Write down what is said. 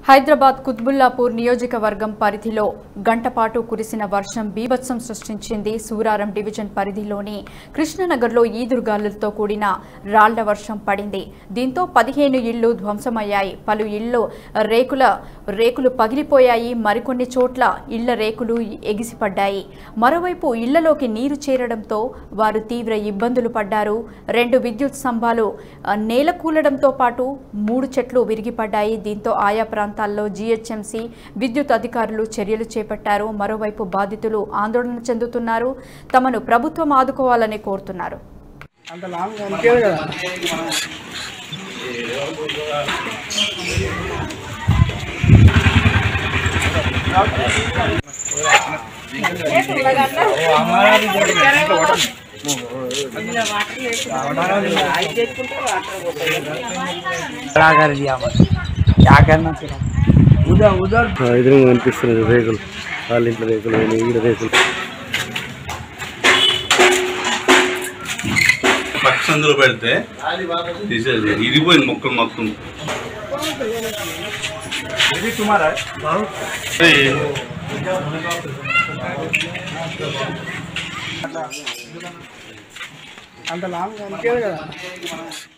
హైదరాబాద్ కుత్బుల్లాపూర్ నియోజకవర్గం పరిధిలో గంటపాటు కురిసిన వర్షం బీభత్సం సృష్టించింది సూరారం డివిజన్ పరిధిలోని కృష్ణనగర్లో ఈదురుగాలులతో కూడిన రాళ్ల వర్షం పడింది దీంతో పదిహేను ఇళ్లు ధ్వంసమయ్యాయి పలు ఇళ్లు రేకుల రేకులు పగిలిపోయాయి మరికొన్ని చోట్ల ఇళ్ల రేకులు ఎగిసిపడ్డాయి మరోవైపు ఇళ్లలోకి నీరు చేరడంతో వారు తీవ్ర ఇబ్బందులు పడ్డారు రెండు విద్యుత్ స్తంభాలు ఆ, నేల కూలడంతో పాటు మూడు చెట్లు విరిగిపడ్డాయి దీంతో ఆయా ప్రాంతాల్లో జీహెచ్ఎంసీ విద్యుత్ అధికారులు చర్యలు చేపట్టారు మరోవైపు బాధితులు ఆందోళన చెందుతున్నారు తమను ప్రభుత్వం ఆదుకోవాలని కోరుతున్నారు అంత లాంగ్ అనిపించదు కదా क्या कर दिया मैं क्या करना तेरा उधर उधर ఎదురుగా కనిపిస్తున్నది రేకులు వాళ్ళ ఇంట్లో రేకులు కానీ ఈడ రేకులు పక్షి అందులో పెడితే తీసేది ఇరిగిపోయింది మొక్కలు మొత్తం ఏయ్, అంత లాంగ్ అనిపించదు కదా